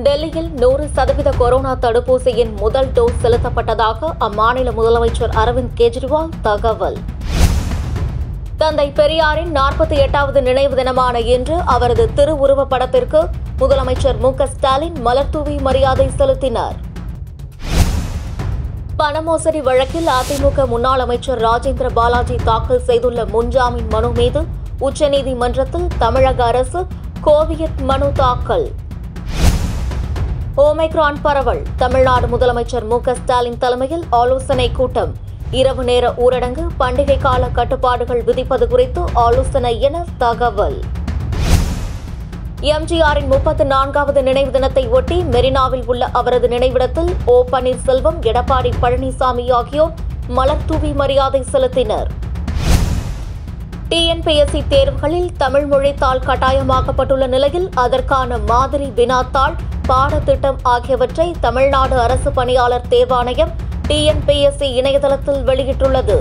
டெல்லியில் நூறு சதவீத கொரோனா தடுப்பூசியின் முதல் டோஸ் செலுத்தப்பட்டதாக அம்மாநில முதலமைச்சர் அரவிந்த் கெஜ்ரிவால் தகவல் தந்தை பெரியாரின் நாற்பத்தி எட்டாவது நினைவு தினமான இன்று அவரது திருவுருவப் படத்திற்கு முதலமைச்சர் மு க ஸ்டாலின் மலர்தூவி மரியாதை செலுத்தினார் பணமோசடி வழக்கில் அதிமுக முன்னாள் அமைச்சர் ராஜேந்திர பாலாஜி தாக்கல் செய்துள்ள முன்ஜாமீன் மனு மீது உச்சநீதிமன்றத்தில் தமிழக அரசு கோவியட் மனு தாக்கல் ஓமைக்ரான் பரவல் தமிழ்நாடு முதலமைச்சர் மு க ஸ்டாலின் தலைமையில் ஆலோசனை கூட்டம் இரவு நேர ஊரடங்கு பண்டிகை கால கட்டுப்பாடுகள் விதிப்பது குறித்து ஆலோசனை என தகவல் எம்ஜிஆரின் முப்பத்து நான்காவது நினைவு தினத்தை ஒட்டி மெரினாவில் உள்ள அவரது நினைவிடத்தில் ஓ பன்னீர்செல்வம் எடப்பாடி பழனிசாமி ஆகியோர் மலர்தூவி மரியாதை செலுத்தினர் டிஎன்பிஎஸ்சி தேர்வுகளில் தமிழ் மொழித்தாள் கட்டாயமாக்கப்பட்டுள்ள நிலையில் அதற்கான மாதிரி வினாத்தாள் பாடத்திட்டம் ஆகியவற்றை தமிழ்நாடு அரசு பணியாளர் தேர்வாணையம் டிஎன்பிஎஸ்சி இணையதளத்தில் வெளியிட்டுள்ளது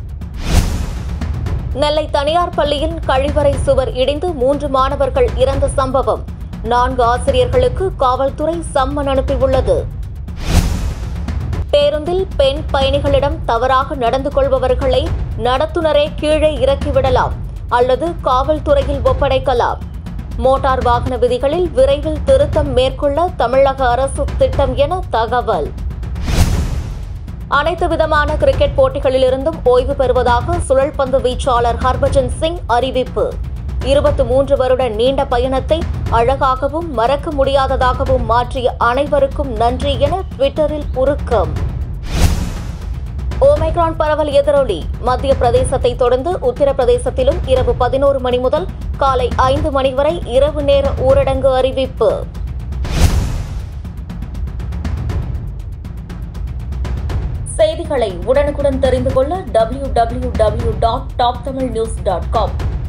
நெல்லை தனியார் பள்ளியின் கழிவறை சுவர் இடிந்து மூன்று மாணவர்கள் இறந்த சம்பவம் நான்கு ஆசிரியர்களுக்கு காவல்துறை சம்மன் அனுப்பியுள்ளது பேருந்தில் பெண் பயணிகளிடம் தவறாக நடந்து கொள்பவர்களை நடத்துனரே கீழே இறக்கிவிடலாம் அல்லது காவல்துறையில் ஒப்படைக்கலாம் மோட்டார் வாகன விதிகளில் விரைவில் திருத்தம் மேற்கொள்ள தமிழக அரசு திட்டம் என தகவல் அனைத்து விதமான கிரிக்கெட் போட்டிகளிலிருந்தும் ஓய்வு பெறுவதாக சுழல்பந்து வீச்சாளர் ஹர்பஜன் சிங் அறிவிப்பு இருபத்தி மூன்று வருட நீண்ட பயணத்தை அழகாகவும் மறக்க முடியாததாகவும் மாற்றிய அனைவருக்கும் நன்றி என ட்விட்டரில் உருக்கம் ஓமைக்ரான் பரவல் எதிரொலி மத்திய பிரதேசத்தை தொடர்ந்து உத்தரப்பிரதேசத்திலும் இரவு பதினோரு மணி முதல் காலை ஐந்து மணி வரை இரவு நேர ஊரடங்கு அறிவிப்பு செய்திகளை உடனுக்குடன் தெரிந்து கொள்ள W W W dot top Tamil news dot com